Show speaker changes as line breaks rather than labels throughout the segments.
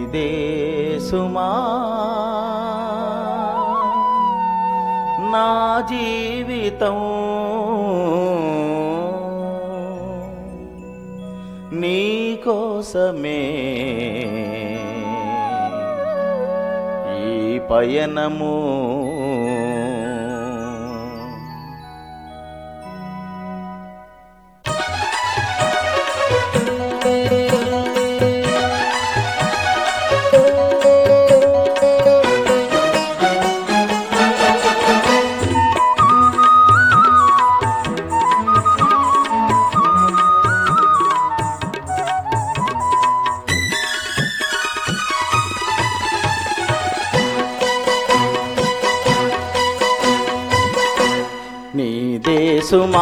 నీదే సుమా నా జీవితం నీ కోసమే ఈ పయనము నీదే సుమా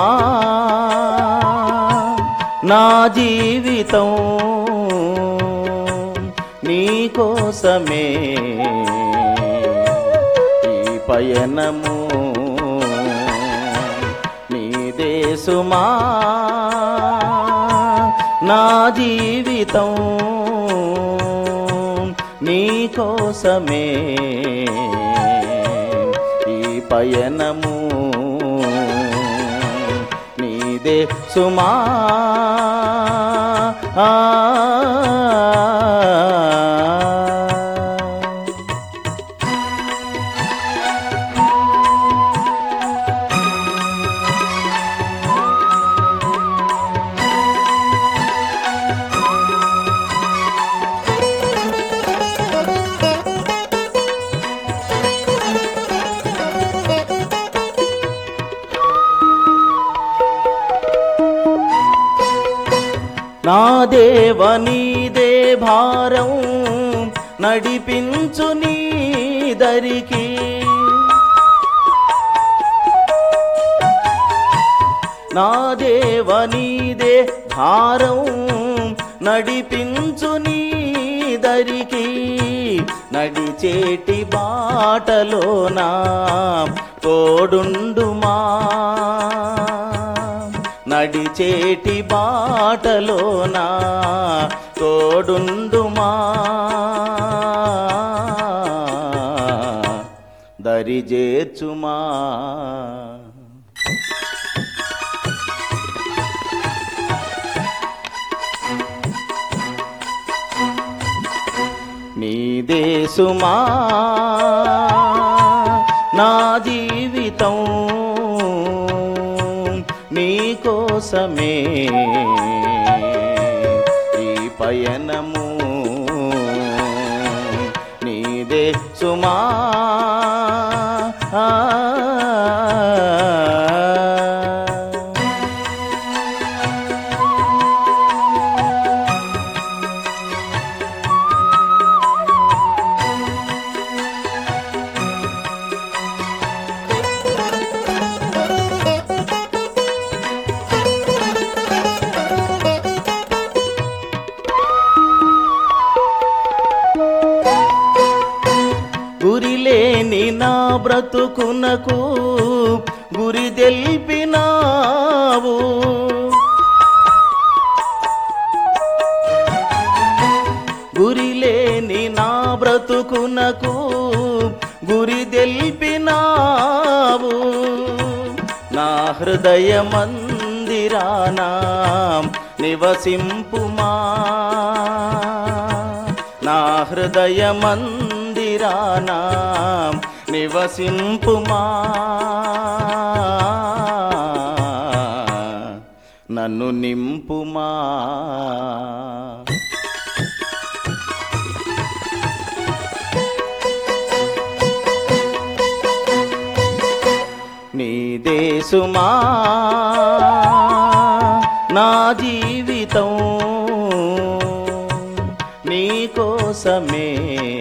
నా జీవితం నీ కోసమే ఈ పయనము నీదే సుమా నా జీవితం నీ కోసమే ఈ పయనము నీదే సుమా ఆ. నా దేవ నీదే భారం నడిపించు నీ దరికి నా దేవ నీదే భారం నడిపించు నీ దరికి నడిచేటి బాటలోనా తోడుండుమా నడిచేటి బాటలోనా తోడుండుమా దరి చేర్చుమా నీదే సుమా నా జీవితం నీ కోసమే ఈ పయనము నీదే సుమా ఆ. గురిలేని నా బ్రతుకునకు గురి తెల్పినావు గురిలేని నా బ్రతుకునకు గురి తెల్పినావు నా హృదయ మందిరానా నివసింపుమా నా హృదయ మందిరానా నివసింపుమా నన్ను నింపుమా నీదే సుమా నా జీవితం నీ కోసమే